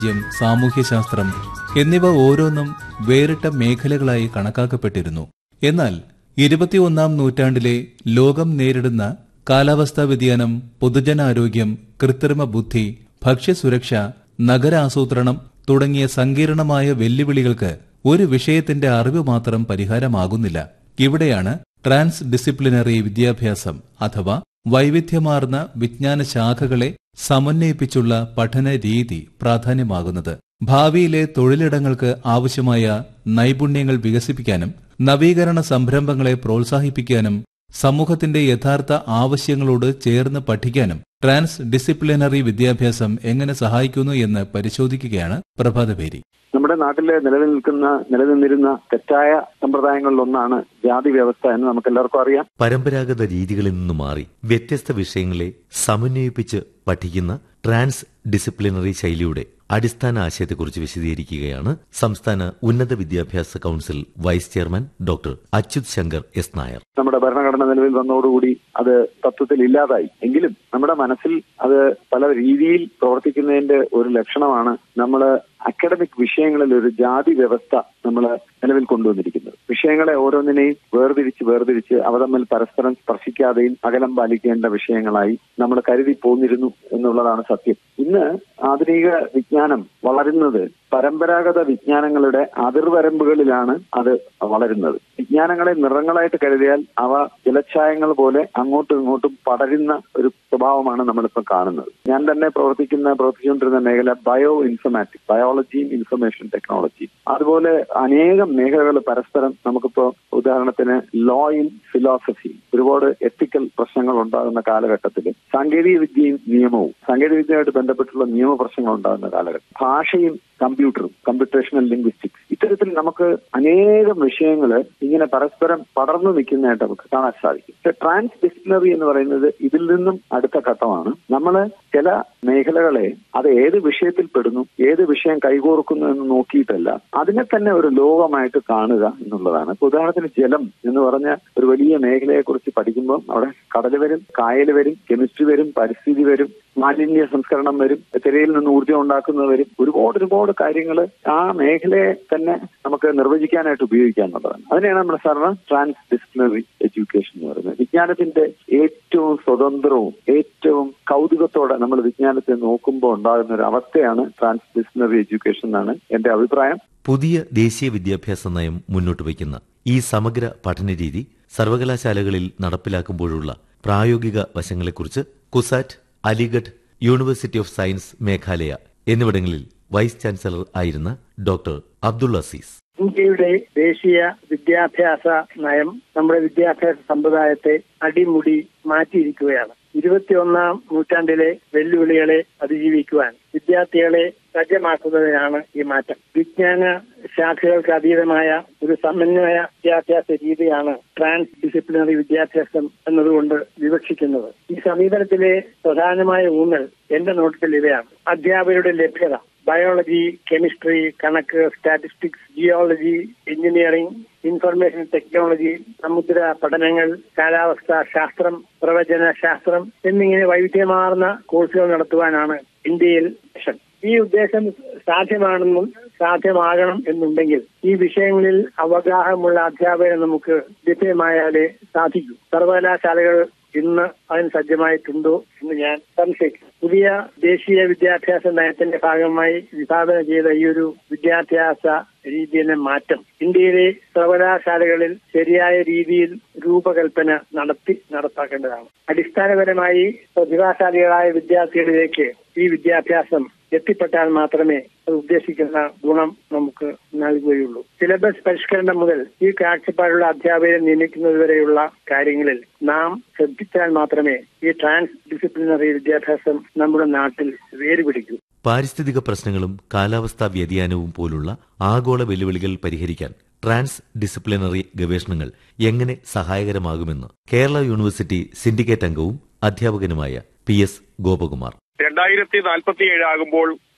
ജ്യം സാമൂഹ്യശാസ്ത്രം എന്നിവ ഓരോന്നും വേറിട്ട മേഖലകളായി കണക്കാക്കപ്പെട്ടിരുന്നു എന്നാൽ ഇരുപത്തിയൊന്നാം നൂറ്റാണ്ടിലെ ലോകം നേരിടുന്ന കാലാവസ്ഥാ വ്യതിയാനം പൊതുജനാരോഗ്യം കൃത്രിമ ബുദ്ധി ഭക്ഷ്യസുരക്ഷ നഗരാസൂത്രണം തുടങ്ങിയ സങ്കീർണമായ വെല്ലുവിളികൾക്ക് ഒരു വിഷയത്തിന്റെ അറിവ് മാത്രം പരിഹാരമാകുന്നില്ല ഇവിടെയാണ് ട്രാൻസ് ഡിസിപ്ലിനറി വിദ്യാഭ്യാസം അഥവാ വൈവിധ്യമാർന്ന വിജ്ഞാന ശാഖകളെ സമന്വയിപ്പിച്ചുള്ള പഠന രീതി പ്രാധാന്യമാകുന്നത് ഭാവിയിലെ തൊഴിലിടങ്ങൾക്ക് ആവശ്യമായ നൈപുണ്യങ്ങൾ വികസിപ്പിക്കാനും നവീകരണ സംരംഭങ്ങളെ പ്രോത്സാഹിപ്പിക്കാനും സമൂഹത്തിന്റെ യഥാർത്ഥ ആവശ്യങ്ങളോട് ചേർന്ന് പഠിക്കാനും ട്രാൻസ് ഡിസിപ്ലിനറി വിദ്യാഭ്യാസം എങ്ങനെ സഹായിക്കുന്നു എന്ന് പരിശോധിക്കുകയാണ് പ്രഭാതപേരി നമ്മുടെ നാട്ടിലെ നിലനിൽക്കുന്ന നിലനിന്നിരുന്ന തെറ്റായ സമ്പ്രദായങ്ങളിലൊന്നാണ് ജാതി വ്യവസ്ഥ എന്ന് നമുക്ക് എല്ലാവർക്കും അറിയാം പരമ്പരാഗത രീതികളിൽ നിന്ന് മാറി വ്യത്യസ്ത വിഷയങ്ങളെ സമന്വയിപ്പിച്ച് പഠിക്കുന്ന ട്രാൻസ് ഡിസിപ്ലിനറി ശൈലിയുടെ അടിസ്ഥാന ആശയത്തെക്കുറിച്ച് വിശദീകരിക്കുകയാണ് സംസ്ഥാന ഉന്നത വിദ്യാഭ്യാസ council vice chairman doctor Achyut Shankar S Nair നമ്മുടെ ഭരണഘടന നിലവിൽ വന്നതോടുകൂടി അത് തത്വത്തിൽ ഇല്ലാതായി എങ്കിലും നമ്മുടെ മനസ്സിൽ അത് പല രീതിയിൽ പ്രവർത്തിക്കുന്നതിന്റെ ഒരു ലക്ഷണമാണ് നമ്മൾ അക്കാഡമിക് വിഷയങ്ങളിൽ ഒരു ജാതി വ്യവസ്ഥ നമ്മൾ നിലവിൽ കൊണ്ടുവന്നിരിക്കുന്നത് വിഷയങ്ങളെ ഓരോന്നിനെയും വേർതിരിച്ച് വേർതിരിച്ച് അവ തമ്മിൽ പരസ്പരം സ്പർശിക്കാതെയും അകലം പാലിക്കേണ്ട വിഷയങ്ങളായി നമ്മൾ കരുതി പോന്നിരുന്നു എന്നുള്ളതാണ് സത്യം ഇന്ന് ആധുനിക വിജ്ഞാനം വളരുന്നത് പരമ്പരാഗത വിജ്ഞാനങ്ങളുടെ അതിർവരമ്പുകളിലാണ് അത് വളരുന്നത് വിജ്ഞാനങ്ങളെ നിറങ്ങളായിട്ട് കരുതിയാൽ അവ ജലച്ഛായങ്ങൾ പോലെ അങ്ങോട്ടും ഇങ്ങോട്ടും പടരുന്ന ഒരു സ്വഭാവമാണ് നമ്മളിപ്പോൾ കാണുന്നത് ഞാൻ തന്നെ പ്രവർത്തിക്കുന്ന പ്രവർത്തിച്ചുകൊണ്ടിരുന്ന മേഖല ബയോ ഇൻഫർമാറ്റിക്സ് ബയോളജിയും ഇൻഫർമേഷൻ ടെക്നോളജിയും അതുപോലെ അനേകം മേഖലകൾ പരസ്പരം നമുക്കിപ്പോ ഉദാഹരണത്തിന് ലോയും ഫിലോസഫിയും ഒരുപാട് എത്തിക്കൽ പ്രശ്നങ്ങൾ ഉണ്ടാകുന്ന കാലഘട്ടത്തിൽ സാങ്കേതിക വിദ്യയും നിയമവും സാങ്കേതിക വിദ്യയുമായിട്ട് ബന്ധപ്പെട്ടുള്ള നിയമ പ്രശ്നങ്ങൾ ഉണ്ടാകുന്ന കാലഘട്ടം ഭാഷയും കമ്പ്യൂട്ടറും കമ്പ്യൂട്ടേഷണൽ ലിംഗ്വിസ്റ്റിക്സ് ഇത്തരത്തിൽ നമുക്ക് അനേകം വിഷയങ്ങൾ ഇങ്ങനെ പരസ്പരം പടർന്നു നിൽക്കുന്നതായിട്ട് നമുക്ക് കാണാൻ സാധിക്കും പക്ഷെ ട്രാൻസ് ഡിസിപ്ലിനറി എന്ന് പറയുന്നത് ഇതിൽ നിന്നും അടുത്ത ഘട്ടമാണ് നമ്മൾ ചില മേഖലകളെ അത് ഏത് വിഷയത്തിൽ പെടുന്നു ഏത് വിഷയം കൈകോർക്കുന്നു എന്ന് നോക്കിയിട്ടല്ല അതിനെ തന്നെ ഒരു ലോകമായിട്ട് കാണുക എന്നുള്ളതാണ് ഇപ്പൊ ഉദാഹരണത്തിന് ജലം എന്ന് പറഞ്ഞ ഒരു വലിയ മേഖലയെ കുറിച്ച് പഠിക്കുമ്പോൾ അവിടെ കടൽ വരും കായൽ വരും കെമിസ്ട്രി വരും പരിസ്ഥിതി വരും മാലിന്യ സംസ്കരണം വരും തിരയിൽ നിന്ന് ഊർജ്ജം ഉണ്ടാക്കുന്നത് വരും ഒരുപാട് ഒരുപാട് കാര്യങ്ങൾ ആ മേഖലയെ തന്നെ നമുക്ക് നിർവചിക്കാനായിട്ട് ഉപയോഗിക്കാന്നുള്ളതാണ് അതിനെയാണ് നമ്മൾ സാറിന് ട്രാൻസ് ഡിസിപ്ലിനറി എഡ്യൂക്കേഷൻ എന്ന് പറയുന്നത് വിജ്ഞാനത്തിന്റെ ഏറ്റവും സ്വതന്ത്രവും ഏറ്റവും കൗതുകത്തോടെ നമ്മൾ വിജ്ഞാനത്തെ നോക്കുമ്പോൾ ഉണ്ടാകുന്ന ഒരു അവസ്ഥയാണ് ട്രാൻസ് ഡിസിപ്ലിനറി എഡ്യൂക്കേഷൻ എന്നാണ് എന്റെ അഭിപ്രായം പുതിയ ദേശീയ വിദ്യാഭ്യാസ നയം മുന്നോട്ട് വയ്ക്കുന്ന ഈ സമഗ്ര പഠനരീതി സർവകലാശാലകളിൽ നടപ്പിലാക്കുമ്പോഴുള്ള പ്രായോഗിക വശങ്ങളെക്കുറിച്ച് CUSAT Aligarh university of science Meghalaya എന്നിവിടങ്ങളിൽ വൈസ് ചാൻസലർ ആയിരുന്ന ഡോക്ടർ അബ്ദുൾ അസീസ് ഇന്ത്യയുടെ ദേശീയ വിദ്യാഭ്യാസ നയം നമ്മുടെ വിദ്യാഭ്യാസ സമ്പ്രദായത്തെ അടിമുടി മാറ്റിയിരിക്കുകയാണ് ഇരുപത്തിയൊന്നാം നൂറ്റാണ്ടിലെ വെല്ലുവിളികളെ അതിജീവിക്കുവാൻ വിദ്യാർത്ഥികളെ സജ്ജമാക്കുന്നതിനാണ് ഈ മാറ്റം വിജ്ഞാന ശാഖകൾക്ക് അതീതമായ ഒരു സമന്വയ വിദ്യാഭ്യാസ രീതിയാണ് ട്രാൻസ് ഡിസിപ്ലിനറി വിദ്യാഭ്യാസം എന്നതുകൊണ്ട് വിവക്ഷിക്കുന്നത് ഈ സമീപനത്തിലെ പ്രധാനമായ ഊന്നൽ എന്റെ നോട്ടത്തിൽ ഇവയാണ് അധ്യാപകരുടെ ലഭ്യത ബയോളജി കെമിസ്ട്രി കണക്ക് statistics geology engineering information technology സമുദ്ര പഠനങ്ങൾ കാലാവസ്ഥാ ശാസ്ത്രം പ്രവചന ശാസ്ത്രം എന്നിങ്ങനെ വൈവിധ്യമാർന്ന കോഴ്സുകൾ നടത്തുവാനാണ് ഇന്ത്യയിൽ മിഷൻ ഈ ഉദ്ദേശം സാധ്യമാണെന്നും സാധ്യമാകണം എന്നുണ്ടെങ്കിൽ ഈ വിഷയങ്ങളിൽ അവഗാഹമുള്ള അധ്യാപകരെ നമുക്ക് ലഭ്യമായാലേ സാധിക്കൂ സർവകലാശാലകൾ ഇന്ന് അതിന് സജ്ജമായിട്ടുണ്ടോ എന്ന് ഞാൻ സംശയിക്കുന്നു പുതിയ ദേശീയ വിദ്യാഭ്യാസ നയത്തിന്റെ ഭാഗമായി വിഭാവന ചെയ്ത ഈ ഒരു വിദ്യാഭ്യാസ രീതിയിലെ മാറ്റം ഇന്ത്യയിലെ സർവകലാശാലകളിൽ ശരിയായ രീതിയിൽ രൂപകൽപ്പന നടത്തി നടപ്പാക്കേണ്ടതാണ് അടിസ്ഥാനപരമായി പ്രതിഭാശാലികളായ വിദ്യാർത്ഥികളിലേക്ക് ഈ വിദ്യാഭ്യാസം എത്തിപ്പെട്ടാൽ മാത്രമേ അത് ഉദ്ദേശിക്കുന്ന ഗുണം നമുക്ക് നൽകുകയുള്ളൂ സിലബസ് പരിഷ്കരണം മുതൽ ഈ കാഴ്ചപ്പാടുള്ള അധ്യാപകരെ നിയമിക്കുന്നതുവരെയുള്ള കാര്യങ്ങളിൽ നാം ശ്രദ്ധിച്ചാൽ മാത്രമേ ഈ ട്രാൻസ് ഡിസിപ്ലിനറി വിദ്യാഭ്യാസം നമ്മുടെ നാട്ടിൽ വേരുപിടിക്കൂ പാരിസ്ഥിതിക പ്രശ്നങ്ങളും കാലാവസ്ഥാ വ്യതിയാനവും പോലുള്ള ആഗോള വെല്ലുവിളികൾ പരിഹരിക്കാൻ ട്രാൻസ് ഡിസിപ്ലിനറി ഗവേഷണങ്ങൾ എങ്ങനെ സഹായകരമാകുമെന്ന് കേരള യൂണിവേഴ്സിറ്റി സിൻഡിക്കേറ്റ് അംഗവും അധ്യാപകനുമായ പി എസ് ഗോപകുമാർ രണ്ടായിരത്തി നാൽപ്പത്തി ഏഴാകുമ്പോൾ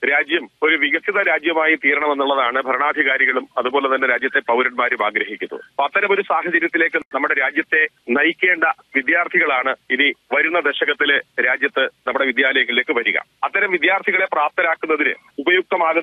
രാജ്യം ഒരു വികസിത രാജ്യമായി തീരണമെന്നുള്ളതാണ് ഭരണാധികാരികളും അതുപോലെ തന്നെ രാജ്യത്തെ പൗരന്മാരും ആഗ്രഹിക്കുന്നത് അപ്പൊ അത്തരമൊരു സാഹചര്യത്തിലേക്ക് നമ്മുടെ രാജ്യത്തെ നയിക്കേണ്ട വിദ്യാർത്ഥികളാണ് ഇനി വരുന്ന ദശകത്തില് രാജ്യത്ത് നമ്മുടെ വിദ്യാലയങ്ങളിലേക്ക് വരിക അത്തരം വിദ്യാർത്ഥികളെ പ്രാപ്തരാക്കുന്നതിന് ഉപയുക്തമാകുന്ന